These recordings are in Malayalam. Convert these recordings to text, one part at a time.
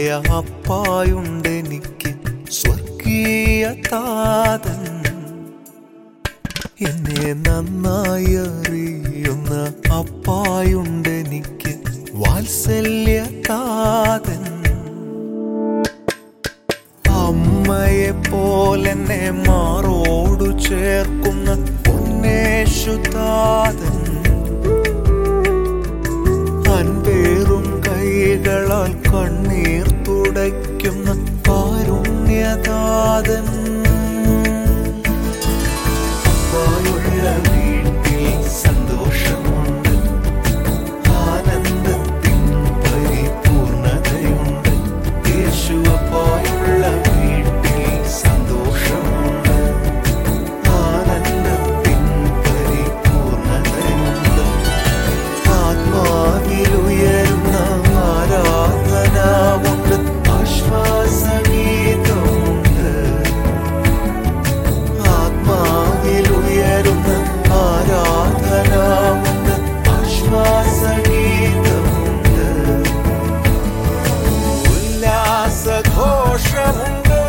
അപ്പായുണ്ടെനിക്ക് സ്വർഗീയ താതൻ എന്നെ നന്നായി അറിയുന്ന അപ്പായുണ്ടെനിക്ക് വാത്സല്യ താതൻ അമ്മയെ പോലെന്നെ മാറോടു ചേർക്കുന്ന പൊന്നേശുതാതൻ അൻപേറും കൈകളാൽ കണ്ണീർ തുടയ്ക്കുന്ന കാരുണ്യതാതൻ അപ്പായുള്ള വീട്ടിൽ സന്തോഷമുണ്ട് ആനന്ദത്തിൻ പരിപൂർണതയുണ്ട് യേശു അപ്പായുള്ള വീട്ടിൽ സന്തോഷമുണ്ട് ആനന്ദത്തിൻ പരിപൂർണതയുണ്ട് ആത്മാവിലുയരുന്ന ആരാധനമുണ്ട് ആശ്വാസഗീതമുണ്ട് ആത്മാവിലുയരുന്ന ആരാധനമുണ്ട് ആശ്വാസഗീതമുണ്ട് ഉല്ലാസഘോഷമുണ്ട്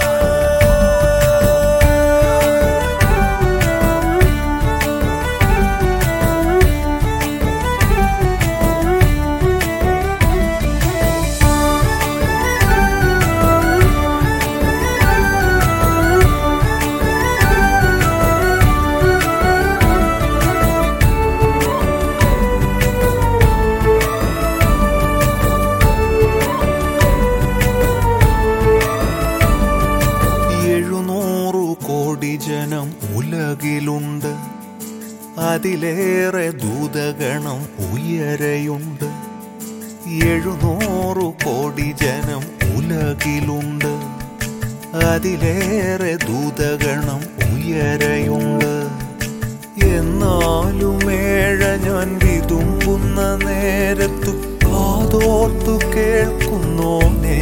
എഴുന്നൂറു കോടി ജനം ഉലകിലുണ്ട് അതിലേറെ ദൂതഗണം ഉയരയുണ്ട് എഴുന്നൂറു കോടി ജനം ഉലകിലുണ്ട് അതിലേറെ ദൂതഗണം ഉയരയുണ്ട് എന്നാലും ഏഴ ഞാൻ വിതുമ്പുന്ന നേരത്തു കാതോർത്തു കേൾക്കുന്നോനേ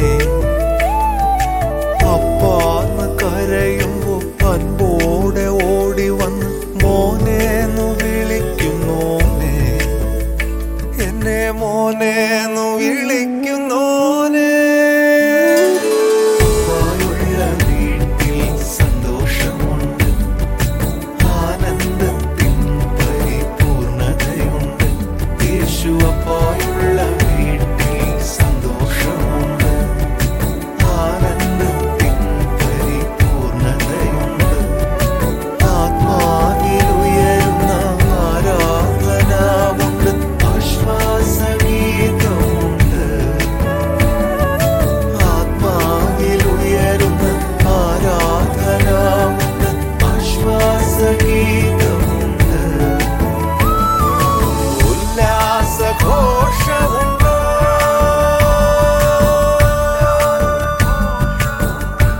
അപ്പാന്ന് കരയുമ്പോ അൻപോടെ ഓടി വന്ന് മോനേന്നു വിളിക്കുന്നോനെ എന്നെ മോനേന്നു വിളിക്കുന്നോനെ അപ്പായുള്ള വീട്ടിൽ സന്തോഷമുണ്ട് ആനന്ദത്തിൻ പരിപൂർണതയുണ്ട് യേശു അപ്പായുള്ള വീട്ടിൽ സന്തോഷമുണ്ട് ആനന്ദത്തിൻ പരിപൂർണതയുണ്ട് ആത്മാവിലുയരുന്ന ആരാധനമുണ്ട് ആശ്വാസഗീതമുണ്ട് ആത്മാവിലുയരുന്ന ആരാധനമുണ്ട് ആശ്വാസഗീതമുണ്ട് ഉല്ലാസഘോഷമുണ്ട്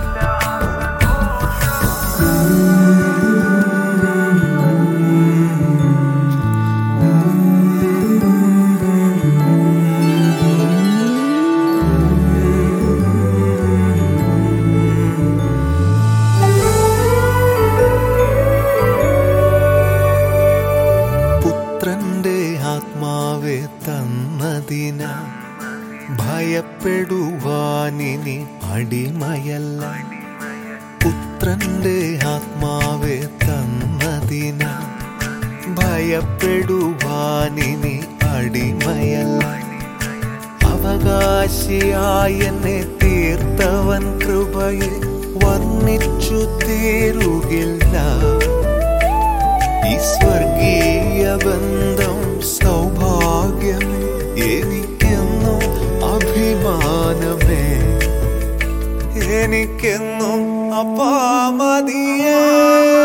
പുത്രന്റെ ആത്മാവെ തന്നതിന ഭയപ്പെടുവാനിനി അടിമയല്ല പുത്രന്റെ ആത്മാവെ തന്നതിന ഭയപ്പെടുവാനിനി അടിമയല്ല അവകാശിയായി എന്നെ തീർത്തവൻ കൃപയെ വർണ്ണിച്ചു തീരുകില്ല ഈ സ്വർഗീയ ബന്ധം സൗഭാഗ്യമേ എനിക്കെന്നും അഭിമാനമേ എനിക്കെന്നും അപ്പാമതിയേ